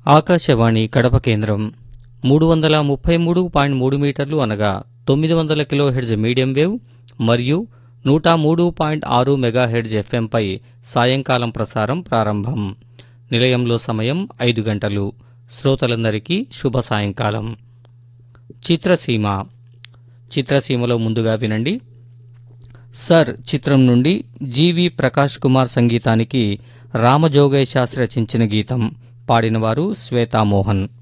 ఆకాశవాణి కడప కేంద్రం మూడు వందల ముప్పై మూడు పాయింట్ మూడు మీటర్లు అనగా తొమ్మిది వందల కిలో హెడ్జ్ మీడియం వేవ్ మరియు నూట మూడు పాయింట్ ఆరు మెగా హెడ్జ్ ఎఫ్ఎంపై సాయంకాలం ప్రసారం ప్రారంభం నిలయంలో సమయం ఐదు గంటలు శ్రోతలందరికీ శుభ సాయంకాలం చిత్రసీమ చిత్రసీమలో ముందుగా వినండి సర్ చిత్రం నుండి జీవి ప్రకాష్ కుమార్ సంగీతానికి రామజోగయ్య శాస్త్రి రచించిన గీతం పాడినవారు శ్వేతామోహన్